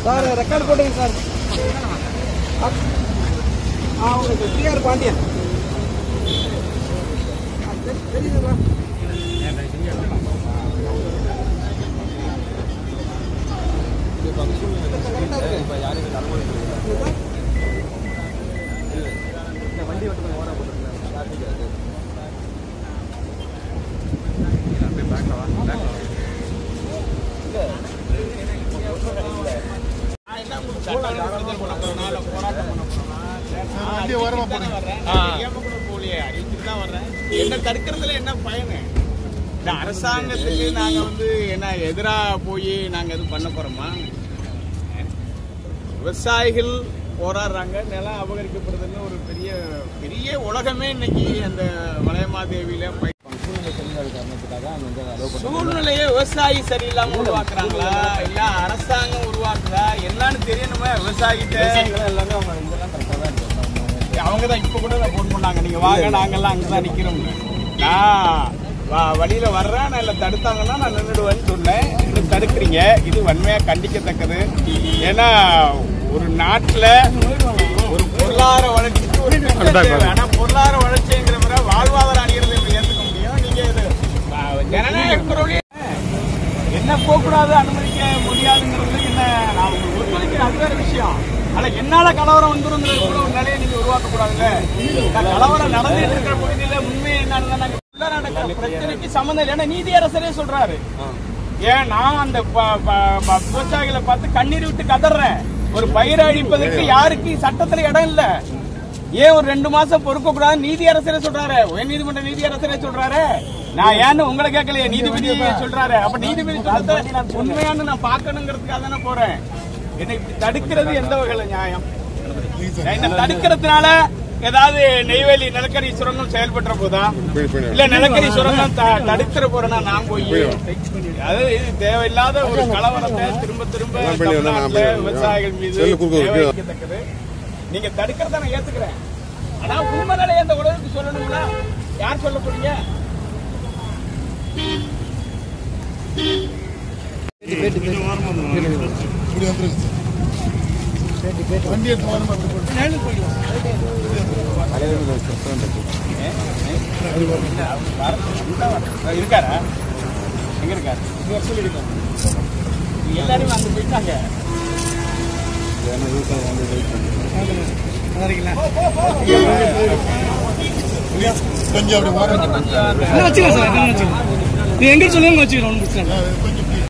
Sir record போட்டுங்க sir ஆ உங்களுக்கு டிஆர் பாண்டியன் ஆ, தெரி- தெரியுதுங்களா என்ன தடுக்கிறதுல என்ன பயனு இந்த அரசாங்கத்துக்கு நாங்க வந்து என்ன எதிரா போய் நாங்க எதுவும் பண்ண போறோமா விவசாயிகள் போராடுறாங்க நிலம் அபகரிக்கப்படுதுன்னு ஒரு பெரிய பெரிய உலகமே இன்னைக்கு அந்த மலையமாதேவியில பய- சூழ்நிலையை விவசாயி சரியில்லாம உருவாக்குறாங்களா இல்ல அரசாங்கம் உருவாக்குதா என்னன்னு தெரியணுமே விவசாயிகிட்ட அவங்க தான் இப்ப கூட ஃபோன் பண்ணாங்க நீங்க வாங்க நாங்கெல்லாம் அங்கதான் நிக்கிறோம் நான் வ- வழியில வர்றேன் நான் இல்ல தடுத்தாங்கன்னா நான் நின்றுடுவேன்னு சொன்னேன் இன்னும் தடுக்கிறீங்க இது வன்மையா கண்டிக்கத்தக்கது ஏன்னா ஒரு நாட்டுல ஒரு பொருளாதார வளர்ச்சிக்கு ஒரு திட்டம் தேவை. ஆனா பொருளாதார வளர்ச்சிங்கிற முறை வாழ்வாதார அணிகிறது எப்படி ஏத்துக்க முடியும் நீங்க இது அஹ், ஜனநாயக குரலே என்ன போகக்கூடாது அனுமதிக்க முடியாதுங்கிறது என்ன நான் உங்களுக்கு ஒத்துழைக்கிறேன் அது வேற விஷயம் ஆனா என்னால கலவரம் வந்துருங்கிறது கூட ஒரு நிலையை நீங்க உருவாக்க கூடாதுல்ல நான் கலவரம் நடந்துட்டு இருக்கிற பகுதியில உண்மை என்னன்னு நாங்க உள்ள நடக்கிற பிரச்சனைக்கு சம்மந்தம் இல்லை ஏன்னா நீதியரசரே சொல்றாரு ஏன் நான் அந்த ப- ப- ப- விவசாயிகளை பார்த்து கண்ணீர் விட்டு கதறேன் ஒரு பயிர் அழிப்பதற்கு யாருக்கு சட்டத்துல இடம் இல்ல ஏன் ஒரு ரெண்டு மாசம் பொறுக்க கூடாது நீதியரசரே சொல்றாரு உயர் நீதிமன்ற நீதியரசரே சொல்றாரு நான் ஏன்னு உங்களை கேட்கலையே நீதிபதி சொல்றாரு அப்ப நீதிபதி சொல்றத உண்மையானு நான் பார்க்கணுங்கிறதுக்காக தானே போறேன் என்னை இப்படி தடுக்கிறது எந்த வகையில நியாயம் என்ன தடுக்கிறதுனால ஏதாவது நெய்வேலி நிலக்கரி சுரங்கம் செயல்படுற போதா இல்ல நிலக்கரி சுரங்கம் த- தடுக்கிற போறேன்னா நான் போய் அதாவது இது தேவையில்லாத ஒரு கலவரத்தை திரும்ப திரும்ப தமிழ்நாட்டுல விவசாயிகள் மீது தேவைக்கத்தக்கது நீங்க தடுக்கிறத நான் ஏத்துக்கிறேன் ஆனா உண்மை நிலையை அந்த உலகத்துக்கு சொல்லணும்ல யார் சொல்ல போறீங்க இருக்காரா எங்க இருக்காரு எல்லாரும் அங்க போயிட்டாங்க என்ன வச்சுக்கலாம் சார் என்ன வச்சுக்கலாம் நீ எங்க சொல்லுங்க வச்சுக்கிறோம் ஒன்றும் பிரச்சனை இல்லை